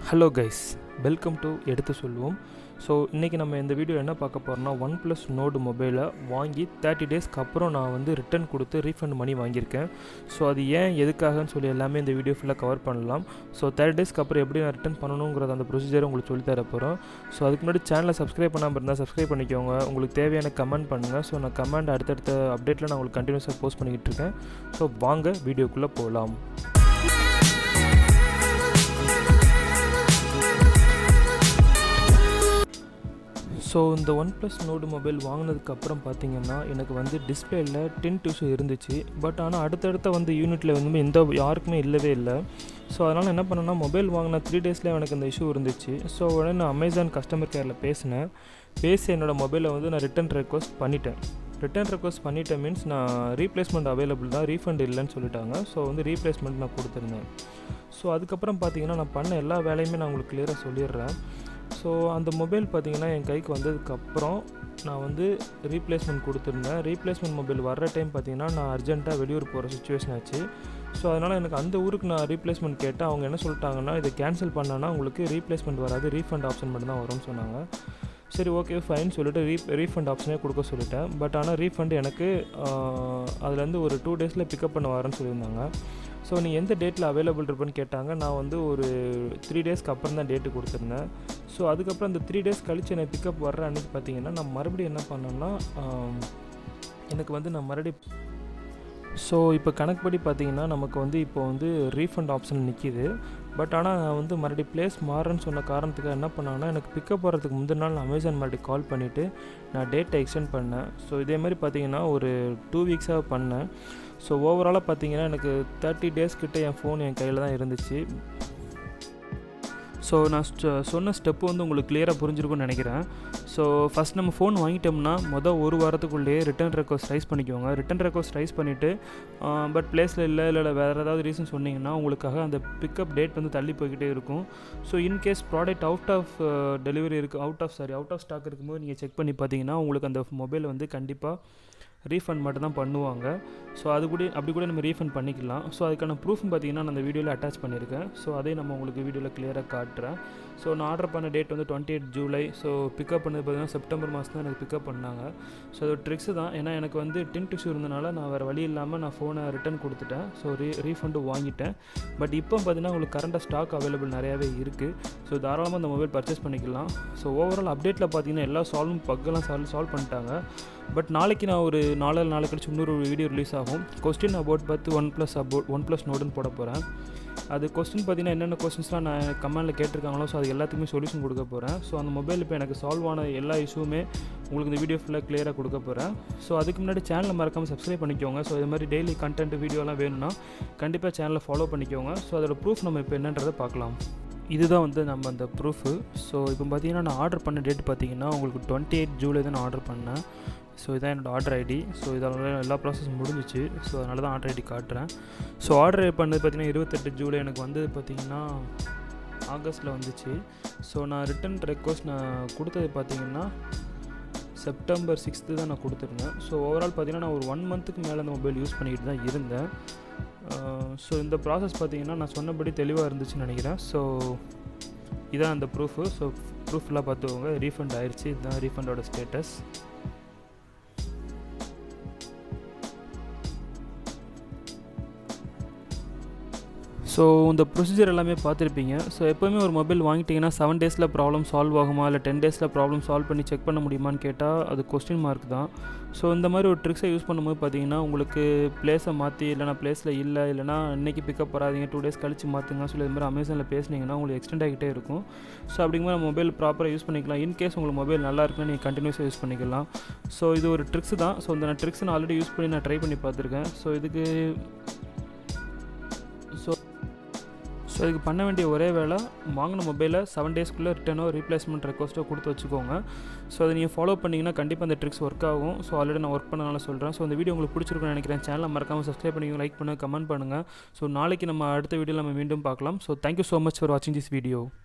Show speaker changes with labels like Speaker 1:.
Speaker 1: hello guys welcome to எடுத்து சொல்லுவோம் so இன்றைக்கி நம்ம இந்த வீடியோ என்ன பார்க்க போகிறோம்னா ஒன் ப்ளஸ் நோடு மொபைலை வாங்கி தேர்ட்டி டேஸ்க்கு அப்புறம் நான் வந்து ரிட்டர்ன் கொடுத்து ரீஃபண்ட் மணி வாங்கியிருக்கேன் ஸோ அது ஏன் எதுக்காகன்னு சொல்லி எல்லாமே இந்த வீடியோ ஃபுல்லாக கவர் பண்ணலாம் ஸோ தேர்ட்டி டேஸ்க்கு அப்புறம் எப்படி நான் ரிட்டர்ன் பண்ணணுங்கிறத அந்த ப்ரொசீஜரை உங்களுக்கு சொல்லி தர போகிறோம் ஸோ அதுக்கு முன்னாடி சேனலை சப்ஸ்கிரைப் பண்ணாமல் இருந்தால் சப்ஸ்கிரைப் பண்ணிக்கோங்க உங்களுக்கு தேவையான கமெண்ட் பண்ணுங்கள் ஸோ நான் கமெண்ட் அடுத்தடுத்த அப்டேட்டில் நான் உங்களுக்கு கண்டினியூஸாக போஸ்ட் பண்ணிக்கிட்டு இருக்கேன் ஸோ வாங்க வீடியோக்குள்ளே போகலாம் ஸோ இந்த ஒன் ப்ளஸ் நோடு மொபைல் வாங்கினதுக்கு அப்புறம் பார்த்தீங்கன்னா எனக்கு வந்து டிஸ்பிளேயில் டின் டிஷ்யூ இருந்துச்சு பட் ஆனால் அடுத்தடுத்த வந்து யூனிட்டில் வந்து எந்த யாருக்குமே இல்லவே இல்லை ஸோ அதனால் என்ன பண்ணேன்னா மொபைல் வாங்கின த்ரீ டேஸில் எனக்கு அந்த இஷ்யூ இருந்துச்சு ஸோ உடனே நான் அமேசான் கஸ்டமர் கேரில் பேசினேன் பேசி என்னோடய மொபைலை வந்து நான் ரிட்டன் ரெக்வஸ்ட் பண்ணிட்டேன் ரிட்டர்ன் ரெக்வஸ்ட் பண்ணிட்டேன் மீன்ஸ் நான் ரீப்ளேஸ்மெண்ட் அவைலபிள் தான் ரீஃபண்ட் இல்லைன்னு சொல்லிட்டாங்க ஸோ வந்து ரீப்ளேஸ்மெண்ட் நான் கொடுத்துருந்தேன் ஸோ அதுக்கப்புறம் பார்த்தீங்கன்னா நான் பண்ண எல்லா வேலையுமே நான் உங்களுக்கு கிளியராக சொல்லிடுறேன் ஸோ அந்த மொபைல் பார்த்தீங்கன்னா என் கைக்கு வந்ததுக்கப்புறம் நான் வந்து ரீப்ளேஸ்மெண்ட் கொடுத்துருந்தேன் ரீப்ளேஸ்மெண்ட் மொபைல் வர்ற டைம் பார்த்தீங்கன்னா நான் அர்ஜென்ட்டாக வெளியூர் போகிற சுச்சுவேஷன் ஆச்சு ஸோ அதனால் எனக்கு அந்த ஊருக்கு நான் ரீப்ளேஸ்மெண்ட் கேட்டேன் அவங்க என்ன சொல்லிட்டாங்கன்னா இதை கேன்சல் பண்ணேன்னா உங்களுக்கு ரீப்ளேஸ்மெண்ட் வராது ரீஃபண்ட் ஆப்ஷன் மட்டும் தான் வரும்னு சொன்னாங்க சரி ஓகே ஃபைன் சொல்லிட்டு ரீ ரீஃபண்ட் ஆப்ஷனே கொடுக்க சொல்லிட்டேன் பட் ஆனால் ரீஃபண்ட் எனக்கு அதுலேருந்து ஒரு டூ டேஸில் பிக்கப் பண்ண வரேன்னு சொல்லியிருந்தாங்க ஸோ நீ எந்த டேட்டில் அவைலபிள் இருப்பேன்னு கேட்டாங்க நான் வந்து ஒரு த்ரீ டேஸ்க்கு அப்புறம் தான் டேட்டு கொடுத்துருந்தேன் ஸோ அதுக்கப்புறம் அந்த த்ரீ டேஸ் கழிச்சு எனக்கு பிக்கப் வர்ற அன்றைக்கி பார்த்தீங்கன்னா நான் மறுபடியும் என்ன பண்ணேன்னா எனக்கு வந்து நான் மறுபடியும் ஸோ இப்போ கணக்குப்படி பார்த்தீங்கன்னா நமக்கு வந்து இப்போ வந்து ரீஃபண்ட் ஆப்ஷன் நிற்கிது பட் ஆனால் நான் வந்து மறுபடியும் பிளேஸ் மாறுறேன்னு சொன்ன காரணத்துக்கு என்ன பண்ணாங்கன்னா எனக்கு பிக்கப் போகிறதுக்கு முந்தின நாள் நான் அமேசான் மறுபடியும் கால் பண்ணிவிட்டு நான் டேட்டை எக்ஸ்டெண்ட் பண்ணேன் ஸோ இதே மாதிரி பார்த்தீங்கன்னா ஒரு டூ வீக்ஸாக பண்ணேன் ஸோ ஓவராலாக பார்த்தீங்கன்னா எனக்கு தேர்ட்டி டேஸ் கிட்ட என் ஃபோன் என் கையில் தான் இருந்துச்சு ஸோ நான் சொன்ன ஸ்டெப்பு வந்து உங்களுக்கு கிளியராக புரிஞ்சிருக்கும்னு நினைக்கிறேன் ஸோ ஃபஸ்ட் நம்ம ஃபோன் வாங்கிட்டோம்னா மொதல் ஒரு வாரத்துக்குள்ளேயே ரிட்டன் ரெக்வஸ்ட் ரைஸ் பண்ணிக்கோங்க ரிட்டன் ரெக்வஸ்ட் ரைஸ் பண்ணிவிட்டு பட் பிளேஸில் இல்லை இல்லை வேறு ஏதாவது ரீசன் சொன்னீங்கன்னா உங்களுக்காக அந்த பிக்கப் டேட் வந்து தள்ளி போய்கிட்டே இருக்கும் so in case product out of delivery இருக்குது out of sorry out of stock இருக்கும்போது நீங்கள் செக் பண்ணி பார்த்தீங்கன்னா உங்களுக்கு அந்த மொபைல் வந்து கண்டிப்பாக ரீஃபண்ட் மட்டும் தான் பண்ணுவாங்க ஸோ அது கூட அப்படி கூட நம்ம ரீஃபண்ட் பண்ணிக்கலாம் ஸோ அதுக்கான ப்ரூஃப் பார்த்தீங்கன்னா நான் அந்த வீடியோவில் அட்டாச் பண்ணியிருக்கேன் ஸோ அதையும் நம்ம உங்களுக்கு வீடியோவில் கிளியராக காட்டுறேன் ஸோ நான் ஆர்டர் பண்ண டேட் வந்து twenty eight July so pickup பண்ணது பார்த்தீங்கன்னா செப்டம்பர் மாதம் தான் எனக்கு பிக்கப் பண்ணாங்க ஸோ அது ட்ரிக்ஸ் தான் ஏன்னா எனக்கு வந்து டின் டிஷ்யூ இருந்தனால நான் வேறு வழி இல்லாமல் நான் ஃபோனை ரிட்டன் கொடுத்துட்டேன் ஸோ ரீ ரீஃபண்டு வாங்கிட்டேன் பட் இப்போ பார்த்தீங்கன்னா உங்களுக்கு கரண்டாக ஸ்டாக் அவைலபிள் நிறையாவே இருக்குது ஸோ தாராளமாக அந்த மொபைல் பர்ச்சேஸ் பண்ணிக்கலாம் ஸோ ஓவரால் அப்டேட்டில் பார்த்தீங்கன்னா எல்லா சால்வும் பக்கெல்லாம் சால்வ் சால்வ் பண்ணிட்டாங்க பட் நாளைக்கு நான் ஒரு நாலு நாலு கழிச்சு இன்னொரு வீடியோ ரிலீஸ் ஆகும் கொஸ்டின் அபவுட் பார்த்து one plus about one plus நோடுன்னு போட போகிறேன் அது கொஸ்டின் பார்த்தீங்கன்னா என்னென்ன கொஸ்டின்ஸ்லாம் நான் கமெண்டில் கேட்டிருக்காங்களோ ஸோ அது எல்லாத்துக்குமே சொல்யூஷன் கொடுக்க போகிறேன் ஸோ அந்த மொபைல் இப்போ எனக்கு சால்வ் ஆன எல்லா இஷ்யூமே உங்களுக்கு இந்த வீடியோ ஃபுல்லாக கிளியராக கொடுக்க போகிறேன் ஸோ அதுக்கு முன்னாடி சேனலை மறக்காமல் சப்ஸ்கிரைப் பண்ணிக்கோங்க ஸோ இது மாதிரி டெய்லி கண்டென்ட் வீடியோலாம் வேணும்னா கண்டிப்பாக சேனலை ஃபாலோ பண்ணிக்கோங்க ஸோ அதோட ப்ரூஃப் நம்ம இப்போ என்னன்றதை பார்க்கலாம் இதுதான் வந்து நம்ம அந்த ப்ரூஃபு ஸோ இப்போ பார்த்தீங்கன்னா நான் ஆர்டர் பண்ண டேட் பார்த்தீங்கன்னா உங்களுக்கு டுவெண்ட்டி எயிட் ஜூலை தான் நான் ஆர்டர் பண்ணேன் ஸோ இதான் என்னோடய ஆர்டர் ஐடி ஸோ இதனால எல்லா ப்ராசஸ் முடிஞ்சிச்சு ஸோ அதனால தான் ஆர்டர் ஐடி காட்டுறேன் ஸோ ஆர்டர் பண்ணது பார்த்திங்கன்னா இருபத்தெட்டு ஜூலை எனக்கு வந்தது பார்த்திங்கன்னா ஆகஸ்ட்டில் வந்துச்சு ஸோ நான் ரிட்டன் ரெக்வஸ்ட் நான் கொடுத்தது பார்த்திங்கன்னா செப்டம்பர் சிக்ஸ்த்து தான் நான் கொடுத்துருந்தேன் ஸோ ஓவரால் பார்த்திங்கன்னா நான் ஒரு ஒன் மந்த்துக்கு மேலே அந்த மொபைல் யூஸ் பண்ணிக்கிட்டு தான் இருந்தேன் ஸோ இந்த ப்ராசஸ் பார்த்திங்கன்னா நான் சொன்னபடி தெளிவாக இருந்துச்சுன்னு நினைக்கிறேன் ஸோ இதான் அந்த ப்ரூஃபு ஸோ ப்ரூஃப்லாம் பார்த்துக்கோங்க ரீஃபண்ட் ஆயிடுச்சு இதுதான் ரீஃபண்டோட ஸ்டேட்டஸ் ஸோ இந்த ப்ரொசீஜர் எல்லாமே பார்த்துருப்பீங்க ஸோ எப்போவுமே ஒரு மொபைல் வாங்கிட்டிங்கன்னா செவன் டேஸில் ப்ராப்ளம் சால்வ் ஆகுமா இல்லை டென் டேஸில் ப்ராப்ளம் சால்வ் பண்ணி செக் பண்ண முடியுமான்னு கேட்டால் அது கொஸ்டின் மார்க் தான் ஸோ இந்த மாதிரி ஒரு ட்ரிக்ஸை யூஸ் பண்ணும்போது பார்த்தீங்கன்னா உங்களுக்கு பிளேஸை மாற்றி இல்லைனா பிளேஸில் இல்லை இல்லைனா இன்றைக்கி பிக்கப் வராதிங்க டூ டேஸ் கழிச்சு மாற்றுங்க சொல்லி இது மாதிரி அமேசானில் பேசுனீங்கன்னா உங்களுக்கு எக்ஸ்டெண்ட் ஆகிட்டே இருக்கும் ஸோ அப்படிங்கும்போது மொபைல் ப்ராப்பராக யூஸ் பண்ணிக்கலாம் இன்கேஸ் உங்களுக்கு மொபைல் நல்லா இருக்குன்னா நீங்கள் கண்டினியூஸாக யூஸ் பண்ணிக்கலாம் ஸோ இது ஒரு ட்ரிக்ஸ் தான் ஸோ இந்த ட்ரிக்ஸ் நான் ஆல்ரெடி யூஸ் பண்ணி நான் ட்ரை பண்ணி பார்த்துருக்கேன் ஸோ இதுக்கு ஸோ ஸோ இதுக்கு பண்ண வேண்டிய ஒரே வேலை வாங்கின மொபைலை செவன் டேஸ்க்குள்ளே ரிட்டனோ ரீப்ளேஸ்மெண்ட் ரெக்வஸ்ட்டோ கொடுத்து வச்சுக்கோங்க ஸோ அதை நீங்கள் ஃபாலோ பண்ணிங்கன்னா கண்டிப்பாக அந்த ட்ரிக்ஸ் ஒர்க் ஆகும் ஸோ ஆல்ரெடி நான் ஒர்க் பண்ணனால சொல்கிறேன் ஸோ இந்த வீடியோ உங்களுக்கு பிடிச்சிருக்குன்னு நினைக்கிறேன் சேனலை மறக்காமல் சப்ஸ்கிரைப் பண்ணிக்கோங்க லைக் பண்ணுங்கள் கமெண்ட் பண்ணுங்கள் ஸோ நாளைக்கு நம்ம அடுத்த வீடியோவில் நம்ம மீண்டும் பார்க்கலாம் so thank you so much for வாட்சிங் திஸ் வீடியோ